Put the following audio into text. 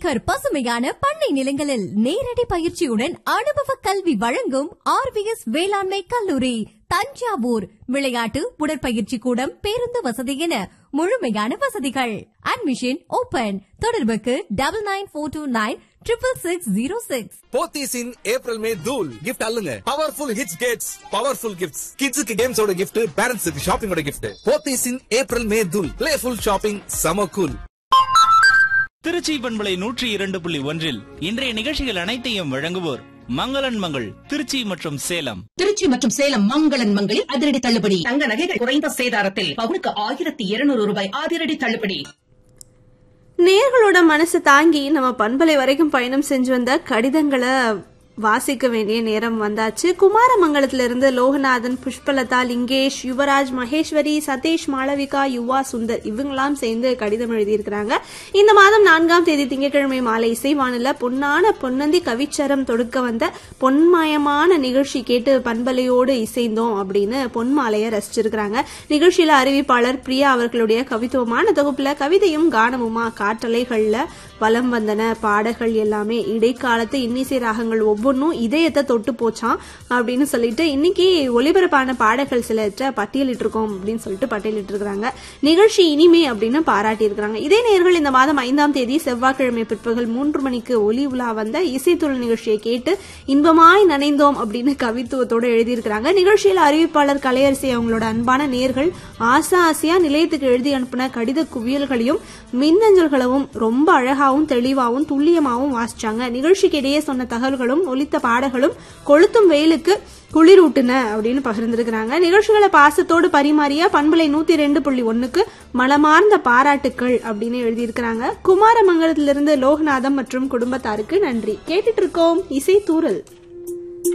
acre பசுமையான பண்ணை நிலங்களில் நேரடி பயிற்சியுடன் அனுபவ கல்வி வழங்கும் ஆர்விஎஸ் வேளாண்மை கல்லூரி தஞ்சாவூர் விளையாட்டு உடற்பயிற்சி கூடம் பேருந்து வசதி என முழுமையான வசதிகள் அட்மிஷன் ஓபன் தொடர்புக்கு double nine four two nine triple six zero six Pothys in April May தூல் கிஃப்ட் அல்லுங்க powerful hits gets powerful gifts கிட்ஸுக்கு கேம்ஸோட கிஃப்ட் பேரண்ட்ஸுக்கு ஷாப்பிங்கோட gift Pothys in April May தூல் பிளேஃபுல் ஷாப்பிங் சம கூல் திருச்சி பண்பலை நூற்றி இரண்டு புள்ளி ஒன்றில் இன்றைய நிகழ்ச்சிகள் அனைத்தையும் வழங்குவோர் மங்களன் மங்கள் திருச்சி மற்றும் சேலம் திருச்சி மற்றும் சேலம் மங்களன் மங்களில் அதிரடி தள்ளுபடி தங்க நகைகள் குறைந்த சேதாரத்தில் பவுனுக்கு ஆயிரத்தி இருநூறு ரூபாய் அதிரடி தள்ளுபடி நேர்களோட மனசு தாங்கி நம்ம பண்பலை வரைக்கும் பயணம் செஞ்சு வந்த கடிதங்களை வாசிக்க வேண்டிய நேரம் வந்தாச்சு குமாரமங்கலத்துல இருந்து லோகநாதன் புஷ்பலதா லிங்கேஷ் யுவராஜ் மகேஸ்வரி சதீஷ் மாளவிகா யுவா சுந்தர் இவங்கெல்லாம் சேர்ந்து கடிதம் எழுதியிருக்கிறாங்க இந்த மாதம் நான்காம் தேதி திங்கட்கிழமை மாலை இசைவானில பொன்னான பொன்னந்தி கவிச்சரம் தொடுக்க வந்த பொன்மயமான நிகழ்ச்சி கேட்டு பண்பலையோடு இசைந்தோம் அப்படின்னு பொன்மாலையை ரசிச்சிருக்கிறாங்க நிகழ்ச்சியில அறிவிப்பாளர் பிரியா அவர்களுடைய கவித்துவமான தொகுப்புல கவிதையும் கானமுமா காற்றலைகள்ல வலம் வந்தன பாடல்கள் எல்லாமே இடைக்காலத்து இன்னிசை ராகங்கள் ஒவ்வொன்றும் இதயத்தை தொட்டு போச்சாம் அப்படின்னு சொல்லிட்டு இன்னைக்கு ஒலிபரப்பான பாடல்கள் சிலற்ற பட்டியலிட்டு இருக்கோம் அப்படின்னு சொல்லிட்டு பட்டியலிட்டு இருக்காங்க நிகழ்ச்சி இனிமே அப்படின்னு பாராட்டி இருக்கிறாங்க இதே நேர்கள் இந்த மாதம் ஐந்தாம் தேதி செவ்வாய்க்கிழமை பிற்பகல் மூன்று மணிக்கு ஒலி உலா வந்த இசைத்துள் நிகழ்ச்சியை கேட்டு இன்பமாய் நனைந்தோம் அப்படின்னு கவித்துவத்தோட எழுதியிருக்கிறாங்க நிகழ்ச்சியில் அறிவிப்பாளர் கலையரசி அவங்களோட அன்பான நேர்கள் ஆசா ஆசையா நிலையத்துக்கு எழுதி அனுப்பின கடித குவியல்களையும் மின்னஞ்சல்களும் ரொம்ப அழகாவும் தெளிவாகவும் துல்லியமாகவும் வாசிச்சாங்க நிகழ்ச்சிக்கு இடையே சொன்ன தகவல்களும் ஒலித்த பாடல்களும் கொளுத்தும் வெயிலுக்கு குளிரூட்டுன அப்படின்னு பகிர்ந்திருக்கிறாங்க நிகழ்ச்சிகளை பாசத்தோடு பரிமாறிய பண்பலை நூத்தி ரெண்டு புள்ளி ஒண்ணுக்கு மனமார்ந்த பாராட்டுக்கள் அப்படின்னு எழுதியிருக்கிறாங்க குமாரமங்கலத்திலிருந்து லோகநாதம் மற்றும் குடும்பத்தாருக்கு நன்றி கேட்டுட்டு இருக்கோம் இசை தூரல்